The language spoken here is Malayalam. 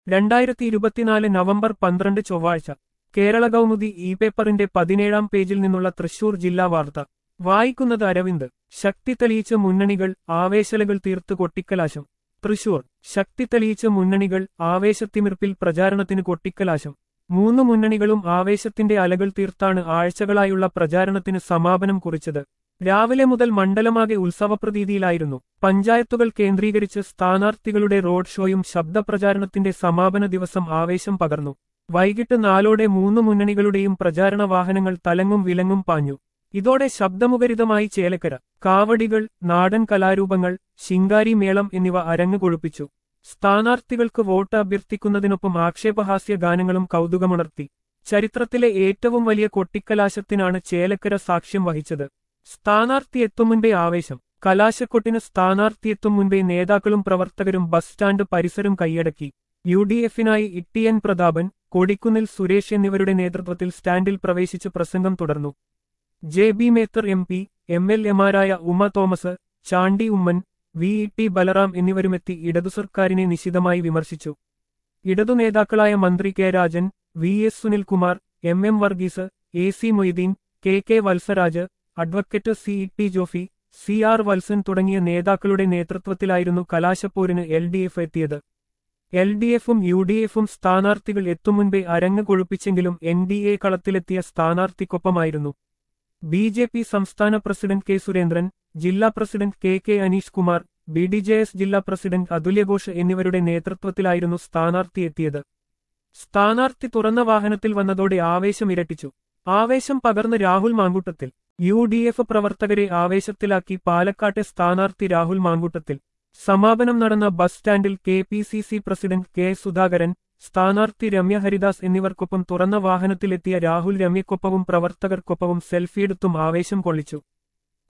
രണ്ടായിരത്തി ഇരുപത്തിനാല് നവംബർ പന്ത്രണ്ട് ചൊവ്വാഴ്ച കേരള കൗമുദി ഇ പേപ്പറിന്റെ പതിനേഴാം പേജിൽ നിന്നുള്ള തൃശൂർ ജില്ലാ വാർത്ത വായിക്കുന്നത് അരവിന്ദ് ശക്തി തെളിയിച്ച മുന്നണികൾ ആവേശലകൾ തീർത്ത് കൊട്ടിക്കലാശം തൃശൂർ ശക്തി തെളിയിച്ച മുന്നണികൾ ആവേശത്തിമിർപ്പിൽ പ്രചാരണത്തിന് കൊട്ടിക്കലാശം മൂന്ന് മുന്നണികളും ആവേശത്തിന്റെ അലകൾ തീർത്താണ് ആഴ്ചകളായുള്ള പ്രചാരണത്തിന് സമാപനം കുറിച്ചത് രാവിലെ മുതൽ മണ്ഡലമാകെ ഉത്സവപ്രതീതിയിലായിരുന്നു പഞ്ചായത്തുകൾ കേന്ദ്രീകരിച്ച് സ്ഥാനാർത്ഥികളുടെ റോഡ് ഷോയും ശബ്ദപ്രചാരണത്തിന്റെ സമാപന ദിവസം ആവേശം പകർന്നു വൈകിട്ട് നാലോടെ മൂന്ന് മുന്നണികളുടെയും പ്രചാരണ വാഹനങ്ങൾ തലങ്ങും വിലങ്ങും പാഞ്ഞു ഇതോടെ ശബ്ദമുഖരിതമായി ചേലക്കര കാവടികൾ നാടൻ കലാരൂപങ്ങൾ ശിങ്കാരി മേളം എന്നിവ അരങ്ങ് കൊഴുപ്പിച്ചു സ്ഥാനാർത്ഥികൾക്ക് വോട്ട് അഭ്യർത്ഥിക്കുന്നതിനൊപ്പം ആക്ഷേപഹാസ്യ ഗാനങ്ങളും കൗതുകമുണർത്തി ചരിത്രത്തിലെ ഏറ്റവും വലിയ കൊട്ടിക്കലാശത്തിനാണ് ചേലക്കര സാക്ഷ്യം വഹിച്ചത് സ്ഥാനാർത്ഥി എത്തും മുൻപേ ആവേശം കലാശക്കൊട്ടിന് സ്ഥാനാർത്ഥി എത്തും മുൻപേ നേതാക്കളും പ്രവർത്തകരും ബസ് സ്റ്റാൻഡ് പരിസരം കൈയടക്കി യു ഡി എഫിനായി ഇ എൻ പ്രതാപൻ കൊടിക്കുന്നിൽ സുരേഷ് എന്നിവരുടെ നേതൃത്വത്തിൽ സ്റ്റാൻഡിൽ പ്രവേശിച്ച് പ്രസംഗം തുടർന്നു J B Methar M P M L എമാരായ Uma Thomas Chandy Oommen V E T Balram എന്നിവരുമെത്തി ഇടതു സർക്കാരിനെ നിശിതമായി വിമർശിച്ചു ഇടതു നേതാക്കളായ മന്ത്രി K Rajan V S Sunilkumar M M Varghese A C Moideen K K Valsaraj advocate C E T Jofi C R Valsan തുടങ്ങിയ നേതാക്കളുടെ നേതൃത്വത്തിലായിരുന്നു കലാശപ്പോരിന് എൽ ഡി എഫ് എത്തിയത് എൽ ഡി എഫും യു ഡി എഫും സ്ഥാനാർത്ഥികൾ എത്തും മുൻപേ അരങ്ങ് കൊഴുപ്പിച്ചെങ്കിലും എൻ ഡി എ കളത്തിലെത്തിയ സ്ഥാനാർത്ഥിക്കൊപ്പമായിരുന്നു ബി ജെ പി സംസ്ഥാന പ്രസിഡന്റ് കെ സുരേന്ദ്രൻ ജില്ലാ president K K Aneesh Kumar B D J S ജില്ലാ പ്രസിഡന്റ് അതുല്യഘോഷ് എന്നിവരുടെ നേതൃത്വത്തിലായിരുന്നു സ്ഥാനാർത്ഥി എത്തിയത് സ്ഥാനാർത്ഥി തുറന്ന വാഹനത്തിൽ വന്നതോടെ ആവേശം ഇരട്ടിച്ചു ആവേശം പകർന്ന് Rahul Mankoottathil U D F പ്രവർത്തകരെ ആവേശത്തിലാക്കി പാലക്കാട്ടെ സ്ഥാനാർത്ഥി രാഹുൽ മാങ്കൂട്ടത്തിൽ സമാപനം നടന്ന ബസ് സ്റ്റാൻഡിൽ K P C C president K Sudhakaran സ്ഥാനാർത്ഥി രമ്യ ഹരിദാസ് എന്നിവർക്കൊപ്പം തുറന്ന വാഹനത്തിലെത്തിയ രാഹുൽ രമ്യക്കൊപ്പവും പ്രവർത്തകർക്കൊപ്പവും സെൽഫിയെടുത്തും ആവേശം കൊള്ളിച്ചു